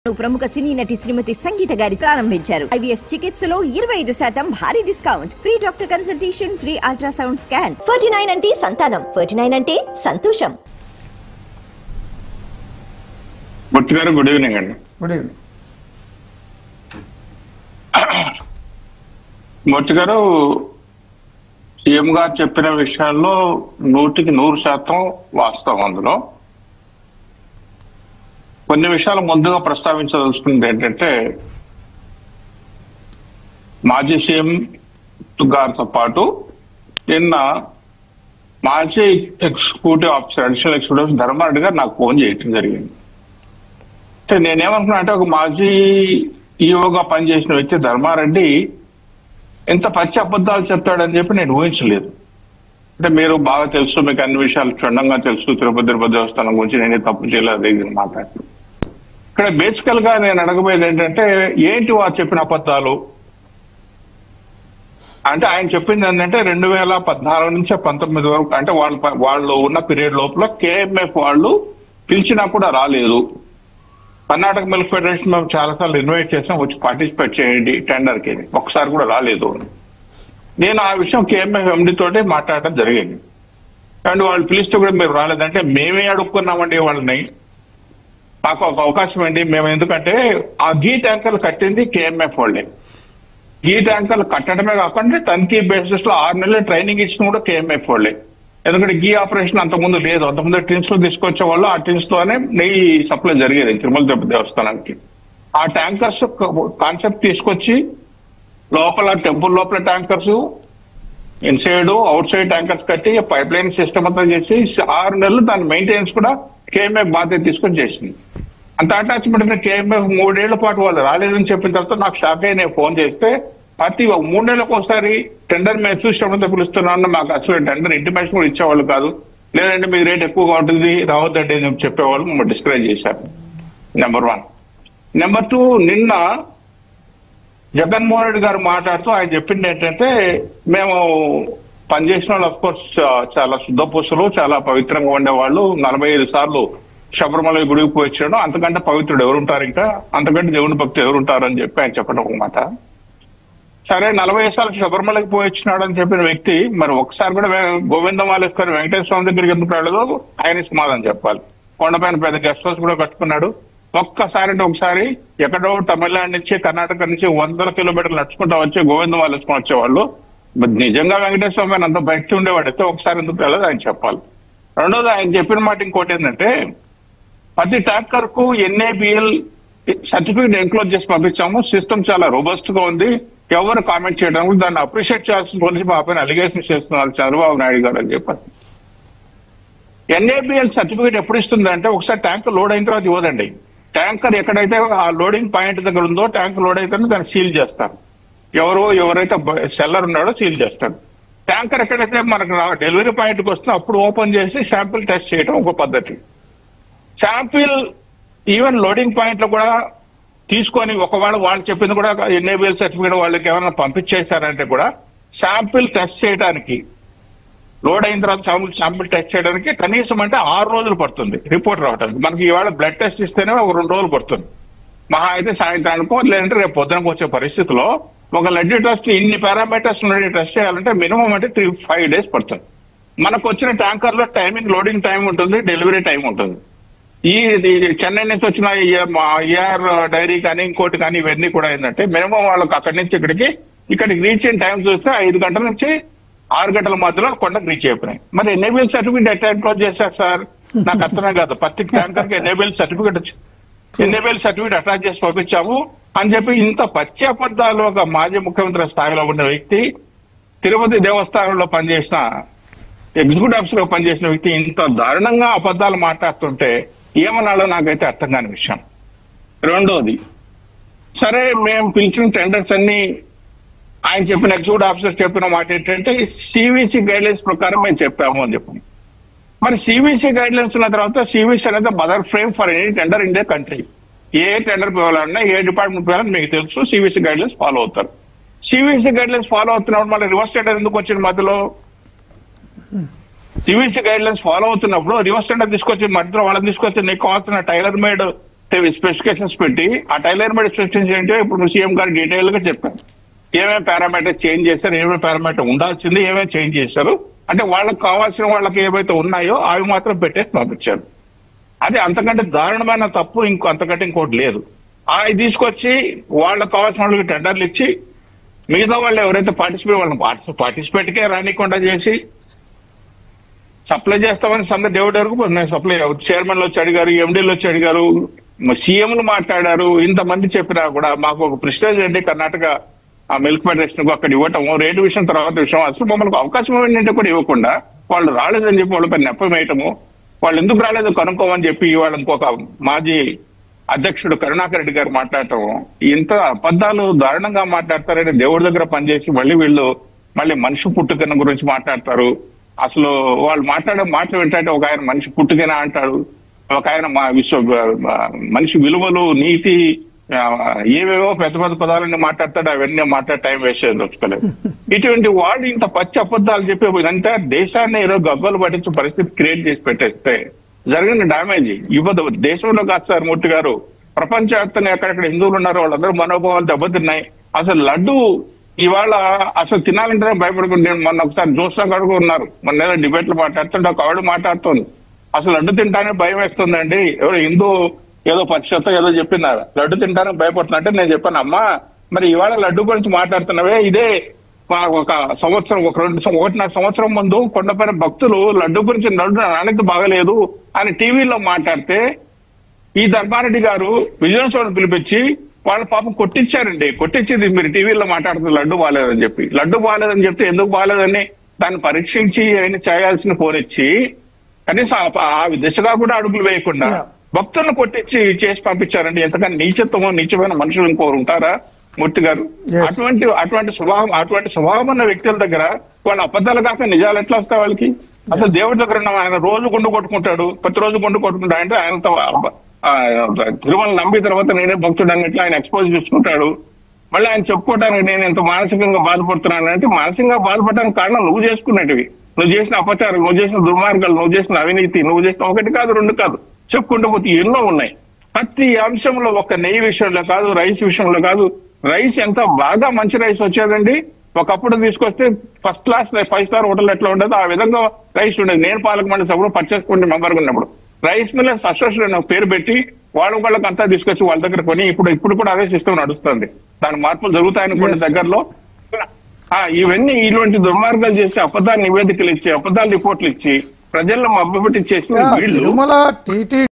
ప్రముఖ సినీ నటి శ్రీమతి సంగీత గారి ప్రారంభించారు ఐవీఎఫ్ చికిత్సలో ఇరవై ఐదు శాతం భారీ discount free doctor consultation free ultrasound scan forty nine అంటే సంతానం ఫోర్టీ నైన్ అంటే సంతోషం మూర్తి గారు గుడ్ ఈవినింగ్ అండి good evening Murthy garu CM గారు చెప్పిన విషయాల్లో నూటికి నూరు శాతం వాస్తవం అందులో కొన్ని విషయాలు ముందుగా ప్రస్తావించదలుచుకుంది ఏంటంటే మాజీ సీఎం గారితో పాటు నిన్న మాజీ executive officer additional executive Dharmareddy garu నాకు ఫోన్ చేయటం జరిగింది అంటే నేనేమనుకున్నా అంటే ఒక మాజీ ఈఓగా పనిచేసిన వ్యక్తి ధర్మారెడ్డి ఎంత పచ్చి అబద్ధాలు చెప్తాడని చెప్పి నేను ఊహించలేదు అంటే మీరు బాగా తెలుసు మీకు అన్ని విషయాలు క్షుణ్ణంగా తెలుసు తిరుపతి తిరుపతి దేవస్థానం గురించి నేనే తప్పు చేయలేదు ఇది మాట్లాడుతున్నాను ఇక్కడ బేసికల్ గా నేను అడగబోయేది ఏంటంటే ఏంటి వారు చెప్పిన అబద్ధాలు అంటే ఆయన చెప్పింది ఏంటంటే రెండు వేల పద్నాలుగు నుంచి పంతొమ్మిది వరకు అంటే వాళ్ళ వాళ్ళు ఉన్న పీరియడ్ లోపల కేఎంఎఫ్ వాళ్ళు పిలిచినా కూడా రాలేదు కర్ణాటక మిల్క్ ఫెడరేషన్ మేము చాలా సార్లు ఇన్వైట్ చేసాం వచ్చి పార్టిసిపేట్ చేయండి టెండర్ కి ఒకసారి కూడా రాలేదు నేను ఆ విషయం కేఎంఎఫ్ ఎండి తోటి మాట్లాడడం జరిగింది అండ్ వాళ్ళు పిలిస్తే కూడా మీరు రాలేదంటే మేమే అడుక్కున్నామండి వాళ్ళని మాకు ఒక అవకాశం అండి మేము ఎందుకంటే ఆ గీ ట్యాంకర్లు కట్టింది కేఎంఎఫ్ వాళ్ళే గీ ట్యాంకర్లు కట్టడమే కాకుండా తనిఖీ బేసిస్ లో ఆరు నెలలు ట్రైనింగ్ ఇచ్చిన కూడా కేఎంఎఫ్ వాళ్ళే ఎందుకంటే గీ ఆపరేషన్ అంతకుముందు లేదు అంతకుముందు టిన్స్ లో తీసుకొచ్చే వాళ్ళు ఆ టిన్స్ తోనే నెయ్యి సప్లై జరిగేది తిరుమల తిరుపతి దేవస్థానానికి ఆ ట్యాంకర్స్ కాన్సెప్ట్ తీసుకొచ్చి లోపల టెంపుల్ లోపల tankers inside outside tankers కట్టి పైప్ లైన్ సిస్టమ్ అంతా చేసి ఆరు నెలలు దాని మెయింటెనెన్స్ కూడా కేఎంఎఫ్ బాధ్యత తీసుకొని చేసింది అంత అటాచ్మెంట్ కేఎంఎఫ్ మూడేళ్ల పాటు వాళ్ళు రాలేదని చెప్పిన తర్వాత నాకు షాక్ అయ్యి నేను ఫోన్ చేస్తే ప్రతి మూడేళ్లకు ఒకసారి టెండర్ మేము చూసినప్పుడు పిలుస్తున్నాను మాకు అసలు టెండర్ ఇంటిమేషన్ కూడా ఇచ్చేవాళ్ళు కాదు లేదంటే మీ రేట్ ఎక్కువగా ఉంటుంది రావద్దండి అని చెప్పేవాళ్ళు మమ్మల్ని డిస్కరేజ్ చేశారు నెంబర్ వన్ నెంబర్ టూ నిన్న జగన్మోహన్ రెడ్డి గారు మాట్లాడుతూ ఆయన చెప్పింది ఏంటంటే మేము పనిచేసిన వాళ్ళు కోర్స్ చాలా శుద్ధ పూసలు చాలా పవిత్రంగా ఉండేవాళ్ళు నలభై ఐదు సార్లు శబరిమల గుడికి పోయి వచ్చాడు అంతకంటే పవిత్రుడు ఎవరుంటారు ఇంకా అంతకంటే దేవుని భక్తి ఎవరుంటారు అని చెప్పి ఆయన చెప్పడం ఒక మాట సరే నలభై సార్లు శబరిమలకి పోయి వచ్చినాడు అని చెప్పిన వ్యక్తి మరి ఒకసారి కూడా వే- గోవిందమాల వేసుకొని వెంకటేశ్వర స్వామి దగ్గరికి ఎందుకు రాలేదో ఆయన సమాధానం చెప్పాలి కొండపైన పెద్ద గెస్ట్ హౌస్ కూడా కట్టుకున్నాడు ఒక్కసారి అంటే ఒకసారి ఎక్కడో తమిళనాడు నుంచి కర్ణాటక నుంచి వందల కిలోమీటర్లు నడుచుకుంటా వచ్చి గోవిందమాల వేసుకొని వచ్చేవాళ్ళు మరి నిజంగా వెంకటేశ్వర స్వామి ఆయన అంత భక్తి ఉండేవాడైతే ఒకసారి ఎందుకు రాలేదు ఆయన చెప్పాలి రెండోది ఆయన చెప్పిన మాట ఇంకోటి ఏంటంటే ప్రతి ట్యాంకర్ కు ఎన్ఏబిఎల్ సర్టిఫికేట్ ఎన్క్లోజ్ చేసి పంపించాము సిస్టమ్ చాలా రోబస్ట్ గా ఉంది ఎవరు కామెంట్ చేయడం కూడా దాన్ని అప్రిషియేట్ చేయాల్సిన పోలీసు మా పైన అలిగేషన్ చేస్తున్నారు చంద్రబాబు నాయుడు గారు అని చెప్పారు ఎన్ఏబిఎల్ సర్టిఫికేట్ ఎప్పుడు ఇస్తుందంటే ఒకసారి ట్యాంకర్ లోడ్ అయిన తర్వాత ఇవ్వదండి ట్యాంకర్ ఎక్కడైతే ఆ లోడింగ్ పాయింట్ దగ్గర ఉందో ట్యాంకర్ లోడ్ అయితేనే దాన్ని సీల్ చేస్తారు ఎవరు ఎవరైతే సెల్లర్ ఉన్నాడో సీల్ చేస్తారు ట్యాంకర్ ఎక్కడైతే మనకు డెలివరీ పాయింట్కి వస్తుందో అప్పుడు ఓపెన్ చేసి శాంపిల్ టెస్ట్ చేయడం ఒక పద్ధతి శాంపిల్ ఈవెన్ లోడింగ్ పాయింట్ లో కూడా తీసుకొని ఒకవేళ వాళ్ళు చెప్పింది కూడా ఎన్ఏబిఎల్ సర్టిఫికేట్ వాళ్ళకి ఏమైనా పంపించేశారంటే కూడా శాంపిల్ టెస్ట్ చేయడానికి లోడ్ అయిన తర్వాత శాంపుల్ శాంపుల్ టెస్ట్ చేయడానికి కనీసం అంటే ఆరు రోజులు పడుతుంది రిపోర్ట్ రావడానికి మనకి ఇవాళ బ్లడ్ టెస్ట్ ఇస్తేనే ఒక రెండు రోజులు పడుతుంది మహా అయితే సాయంత్రానికో లేదంటే రేపు పొద్దునకు వచ్చే పరిస్థితిలో ఒక లడ్డీ టెస్ట్ ఇన్ని పారామీటర్స్ నుండి టెస్ట్ చేయాలంటే మినిమం అంటే త్రీ ఫైవ్ డేస్ పడుతుంది మనకు వచ్చిన ట్యాంకర్ లో టైమింగ్ లోడింగ్ టైం ఉంటుంది డెలివరీ టైం ఉంటుంది ఈ ఇది చెన్నై నుంచి వచ్చిన ఏఆర్ డైరీ కానీ ఇంకోటి కానీ ఇవన్నీ కూడా ఏంటంటే మినిమం వాళ్ళకి అక్కడి నుంచి ఇక్కడికి ఇక్కడికి రీచ్ అయిన టైం చూస్తే ఐదు గంటల నుంచి ఆరు గంటల మధ్యలో కొండకు రీచ్ అయిపోయినాయి మరి ఎనేబుల్ సర్టిఫికేట్ ఎట్లా ఎన్క్లోజ్ చేశారు సార్ నాకు అర్థమే కాదు ప్రతి ట్యాంకర్ కి ఎనేబుల్ సర్టిఫికేట్ వచ్చి ఎన్ఏబిఎల్ సర్టిఫికేట్ అటాచ్ చేసి పంపించాము అని చెప్పి ఇంత పచ్చి అబద్ధాలు ఒక మాజీ ముఖ్యమంత్రి స్థాయిలో ఉన్న వ్యక్తి తిరుపతి దేవస్థానంలో పనిచేసిన ఎగ్జిక్యూటివ్ ఆఫీసర్ గా పనిచేసిన వ్యక్తి ఇంత దారుణంగా అబద్ధాలు మాట్లాడుతుంటే ఏమన్నాడో నాకైతే అర్థం కాని విషయం రెండోది సరే మేము పిలిచిన టెండర్స్ అన్ని ఆయన చెప్పిన ఎగ్జిక్యూటివ్ ఆఫీసర్ చెప్పిన మాట ఏంటంటే సివిసి గైడ్ లైన్స్ ప్రకారం మేము చెప్పాము అని చెప్పాము మరి సివిసి గైడ్ లైన్స్ ఉన్న తర్వాత సివిసి అనేది mother frame for any tender in the country ఏ టెండర్ పోవాలన్నా ఏ డిపార్ట్మెంట్ పోవాలన్నా మీకు తెలుసు సివిసి గైడ్ లైన్స్ ఫాలో అవుతారు సివిసి గైడ్ లైన్స్ ఫాలో అవుతున్నప్పుడు మళ్ళీ రివర్స్ టెండర్ ఎందుకు వచ్చిన మధ్యలో సివిసి గైడ్ లైన్స్ ఫాలో అవుతున్నప్పుడు రివర్స్ టెండర్ తీసుకొచ్చి మధ్యలో వాళ్ళని తీసుకొచ్చి నీకు కావాల్సిన టైలర్ మేడ్ స్పెసిఫికేషన్స్ పెట్టి ఆ టైలర్ మేడ్ స్పెసిఫికేషన్ ఏంటో ఇప్పుడు సీఎం గారు డీటెయిల్ గా చెప్పారు ఏమేమి పారామీటర్ చేంజ్ చేశారు ఏమేమి పారామీటర్ ఉండాల్సింది ఏమేమి చేంజ్ చేశారు అంటే వాళ్ళకి కావాల్సిన వాళ్ళకి ఏవైతే ఉన్నాయో అవి మాత్రం పెట్టేసి పంపించారు అది అంతకంటే దారుణమైన తప్పు ఇంకో అంతకంటే ఇంకోటి లేదు అవి తీసుకొచ్చి వాళ్ళకి కావాల్సిన వాళ్ళకి టెండర్లు ఇచ్చి మిగతా వాళ్ళు ఎవరైతే పార్టిసిపేట్ వాళ్ళని పార్టిసిపేట్కే రానికుండా చేసి సప్లై చేస్తామని సంగతి దేవుడి వరకు నేను సప్లై చైర్మన్లు వచ్చి అడిగారు ఎండీలు వచ్చి అడిగారు సీఎంలు మాట్లాడారు ఇంతమంది చెప్పినా కూడా మాకు ఒక ప్రెస్టేజ్ అండి కర్ణాటక ఆ మిల్క్ ఫెడరేషన్ అక్కడ ఇవ్వటం రేటు విషయం తర్వాత విషయం అసలు మమ్మల్ని అవకాశం ఏంటంటే కూడా ఇవ్వకుండా వాళ్ళు రాలేదని చెప్పి వాళ్ళపై నెప్పం వేయటము వాళ్ళు ఎందుకు రాలేదు కనుక్కోమని చెప్పి వాళ్ళు ఇంకొక మాజీ అధ్యక్షుడు కరుణాకర్ రెడ్డి గారు మాట్లాడటం ఇంత అబద్ధాలు దారుణంగా మాట్లాడతారని దేవుడి దగ్గర పనిచేసి మళ్ళీ వీళ్ళు మళ్ళీ మనిషి పుట్టుకన గురించి మాట్లాడతారు అసలు వాళ్ళు మాట్లాడే మాటలు ఏంటంటే ఒక ఆయన మనిషి పుట్టుకన అంటాడు ఒక ఆయన మా విశ్వ మనిషి విలువలు నీతి ఆ, ఏవేవో పెద్ద పెద్ద పదాలన్నీ మాట్లాడతాడు అవన్నీ మాట్లాడే టైం వేస్ట్ దొచ్చుకోలేదు ఇటువంటి వాళ్ళు ఇంత పచ్చి అబద్ధాలు చెప్పి ఇదంతా దేశాన్ని ఈరోజు గగ్గలు పట్టించే పరిస్థితి క్రియేట్ చేసి పెట్టేస్తే జరిగిన డ్యామేజ్ ఇవ్వదు దేశంలో కాదు సార్ మూర్తి గారు ప్రపంచవ్యాప్తంగా ఎక్కడెక్కడ హిందువులు ఉన్నారో వాళ్ళందరూ మనోభావాలు దెబ్బతిన్నాయి అసలు లడ్డు ఇవాళ అసలు తినాలంటేనే భయపడుకుంటే నేను మొన్న ఒకసారి జోస్నా గడుగు ఉన్నారు మొన్న ఏదో డిబేట్లు మాట్లాడుతుంటే ఒక ఆవిడ మాట్లాడుతుంది అసలు లడ్డు తింటానే భయం వేస్తుందండి ఎవరు హిందూ ఏదో పరిషత్ ఏదో చెప్పినారు లడ్డు తింటానే భయపడుతుందంటే నేను చెప్పాను అమ్మా మరి ఇవాళ లడ్డు గురించి మాట్లాడుతున్నవే ఇదే మా ఒక సంవత్సరం ఒక రెండు సం- ఒకటిన్నర సంవత్సరం ముందు కొండపైన భక్తులు లడ్డు గురించి లడ్డు నాణ్యత బాగలేదు అని టీవీలో మాట్లాడితే ఈ ధర్మారెడ్డి గారు విజిలెన్స్ వాళ్ళని పిలిపించి వాళ్ళ పాపం కొట్టించారండి కొట్టించింది మీరు టీవీలో మాట్లాడుతున్న లడ్డు బాగాలేదని చెప్పి లడ్డు బాగాలేదని చెప్తే ఎందుకు బాగాలేదని దాన్ని పరీక్షించి ఆయన చేయాల్సిన పోనిచ్చి కనీసం ఆ- ఆ దిశగా కూడా అడుగులు వేయకుండా Yeah. భక్తులను కొట్టించి చేసి పంపించారండి ఎంతకన్నా నీచత్వమో నీచమైన మనుషులు ఇంకోరు ఉంటారా మూర్తి గారు Yes. అటువంటి అటువంటి స్వభావం అటువంటి స్వభావం ఉన్న వ్యక్తుల దగ్గర వాళ్ళ అబద్ధాలు కాక నిజాలు ఎట్లా వస్తాయి వాళ్ళకి అసలు దేవుడి దగ్గర ఉన్న ఆయన రోజు గుండు కొట్టుకుంటాడు ప్రతిరోజు గుండు కొట్టుకుంటా అంటే ఆయనతో ఆ, తిరుమల నమ్మి తర్వాత నేనే భక్తుడు అన్నట్లు ఆయన ఎక్స్పోజ్ చేసుకుంటాడు మళ్ళీ ఆయన చెప్పుకోవడానికి నేను ఇంత మానసికంగా బాధపడుతున్నాను అంటే మానసికంగా బాధపడడానికి కారణం నువ్వు చేసుకున్నట్టువి నువ్వు చేసిన అపచారం నువ్వు చేసిన దుర్మార్గాలు నువ్వు చేసిన అవినీతి నువ్వు చేసిన ఒకటి కాదు రెండు కాదు చెప్పుకుంటూ పోతే ఎన్నో ఉన్నాయి ప్రతి అంశంలో ఒక నెయ్యి విషయంలో కాదు రైస్ విషయంలో కాదు రైస్ ఎంత బాగా మంచి రైస్ వచ్చేదండి ఒకప్పుడు తీసుకొస్తే first class five star hotel ఎట్లా ఉండదు ఆ విధంగా రైస్ ఉండేది నేను పాలక మండలి సభలో పర్చేస్ కొంటే మెంబర్ ఉన్నప్పుడు రైస్ మిల్లర్స్ అసోసియేషన్ ఒక పేరు పెట్టి వాళ్ళ వాళ్ళకి అంతా తీసుకొచ్చి వాళ్ళ దగ్గర కొని ఇప్పుడు ఇప్పుడు కూడా అదే సిస్టమ్ నడుస్తుంది దాని మార్పులు జరుగుతాయనుకోండి Yes. దగ్గరలో ఆ, ఇవన్నీ ఇటువంటి దుర్మార్గాలు చేసి అబద్ధాలు నివేదికలు ఇచ్చి అబద్ధాలు రిపోర్ట్లు ఇచ్చి ప్రజల్లో మభ్యపెట్టి చేసిన వీళ్ళు తిరుమల టీటీ